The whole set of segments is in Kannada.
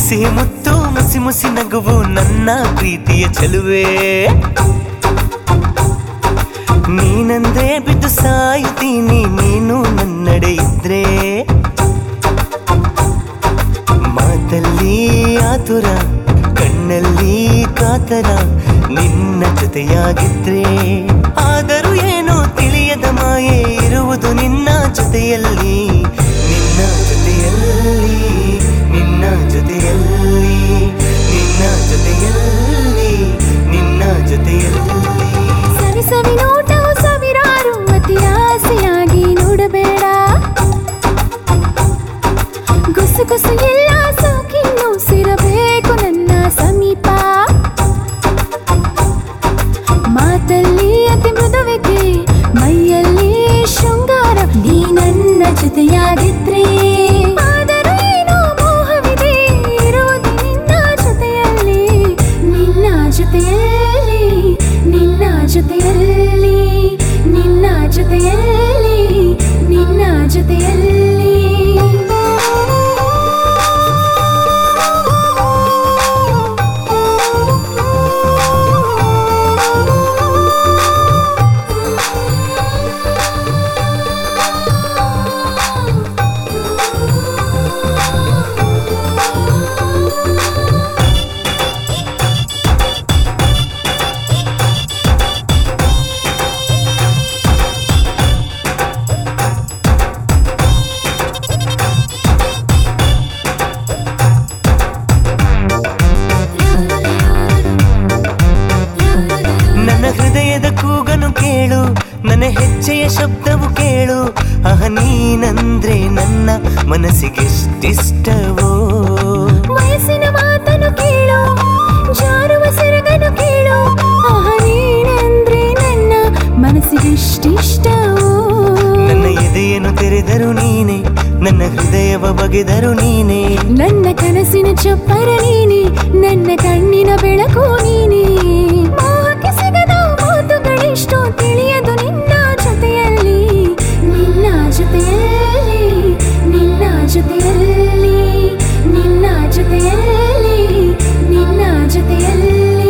ಸಿಹಿ ಮುತ್ತು ಮುಸಿ ಮುಸಿ ನಗುವು ನನ್ನ ಪ್ರೀತಿಯ ಚೆಲುವೆ ನೀನಂದ್ರೆ ಬಿದ್ದು ಸಾಯುತ್ತೀನಿ ನೀನು ನನ್ನಡೆ ಇದ್ರೆ ಮಾತಲ್ಲಿ ಆತುರ ಕಣ್ಣಲ್ಲಿ ಕಾತರ ನಿನ್ನ ಜೊತೆಯಾಗಿದ್ರೆ ಆದರೂ ಏನೋ ತಿಳಿಯದ ಮಾಯೆ ಇರುವುದು ನಿನ್ನ ಜೊತೆಯಲ್ಲಿ ನಿನ್ನ ಜೊತೆಯಲ್ಲಿ ನಿನ್ನ ಜೊತೆಯಲ್ಲಿ ನಿನ್ನ ಜೊತೆಯಲ್ಲಿ ನಿನ್ನ ಜೊತೆಯಲ್ಲಿ ಸವಿ ಸವಿ ನೋಟವು ಸಾವಿರಾರು ಅತಿ ಆಸೆಯಾಗಿ ನೋಡಬೇಡ ಗುಸು ಗುಸು ಎಲ್ಲ ಸೋಕಿನ್ನು ಸಿರಬೇಕು ನನ್ನ ಸಮೀಪ ಮಾತಲ್ಲಿ ಅತಿ ಮೃದುವಿಕೆ ಮೈಯಲ್ಲಿ ಶೃಂಗಾರ ನೀ ನನ್ನ ಜೊತೆಯಾಗಿದ್ರೆ ಆದರೂ ಏನೋ ಮೋಹವಿದೆ ಇರುವುದು ನಿನ್ನ ಜೊತೆಯಲ್ಲಿ ನಿನ್ನ ಜೊತೆಯಲ್ಲಿ ನಿನ್ನ ಜೊತೆಯಲ್ಲಿ ನಿನ್ನ ಜೊತೆಯಲ್ಲಿ ನಿನ್ನ ನನ್ನ ಹೃದಯದ ಕೂಗನು ಕೇಳು ನನ್ನ ಹೆಜ್ಜೆಯ ಶಬ್ದವು ಕೇಳು ಅಹ ನೀನಂದ್ರೆ ನನ್ನ ಮನಸ್ಸಿಗೆಷ್ಟಿಷ್ಟವೋ ವಯಸ್ಸಿನ ಮಾತನ್ನು ಕೇಳು ಜಾರುವ ಸೆರಗನ್ನು ಕೇಳು ಆಹ ನೀನಂದ್ರೆ ನನ್ನ ಮನಸ್ಸಿಗಿಷ್ಟಿಷ್ಟವೋ ನನ್ನ ಎದೆಯನ್ನು ತೆರೆದರು ನೀನೆ ನನ್ನ ಹೃದಯವ ಬಗೆದರು ನೀನೆ ನನ್ನ ಕನಸಿನ ಚಪ್ಪರ ನೀನೆ ನನ್ನ ಕಣ್ಣಿನ ಬೆಳಕು ನೀನೆ ಮೋಹಕ್ಕೆ ಸಿಗದ ಮಾತುಗಳೆಷ್ಟೋ ತಿಳಿಯದು ನಿನ್ನ ಜೊತೆಯಲ್ಲಿ ನಿನ್ನ ಜೊತೆಯಲ್ಲಿ ನಿನ್ನ ಜೊತೆಯಲ್ಲಿ ನಿನ್ನ ಜೊತೆಯಲ್ಲಿ ನಿನ್ನ ಜೊತೆಯಲ್ಲಿ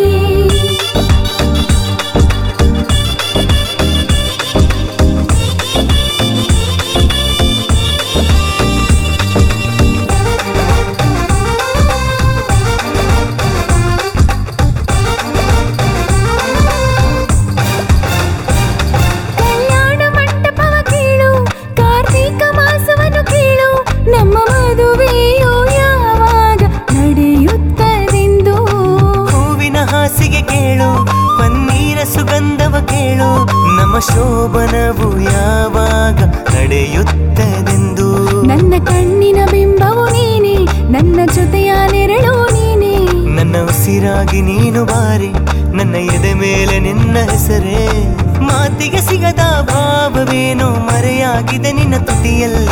ಕಲ್ಯಾಣ ಮಂಟಪವ ಕೇಳು ಕಾರ್ತೀಕ ಮಾಸವನ್ನು ಕೇಳು ನಮ್ಮ ಮದುವೆಯು ಯಾವಾಗ ನಡೆಯುತ್ತದೆಂದು ಹೂವಿನ ಹಾಸಿಗೆ ಕೇಳು ಪನ್ನೀರ ಸುಗಂಧವ ಕೇಳು ನಮ್ಮ ಶೋಭನವು ಯಾವಾಗ ನಡೆಯುತ್ತದೆಂದು ನನ್ನ ಕಣ್ಣಿನ ಬಿಂಬವು ನೀನೆ ನನ್ನ ಜೊತೆಯ ನೆರಳು ನೀನೆ ನನ್ನ ಉಸಿರಾಗಿ ನೀನು ಬಾರಿ ನನ್ನ ಎದೆ ಮೇಲೆ ನಿನ್ನ ಹೆಸರೇ ಮಾತಿಗೆ ಸಿಗದ ಭಾವವೇನೋ ಮರೆಯಾಗಿದೆ ನಿನ್ನ ತುಟಿಯಲ್ಲಿ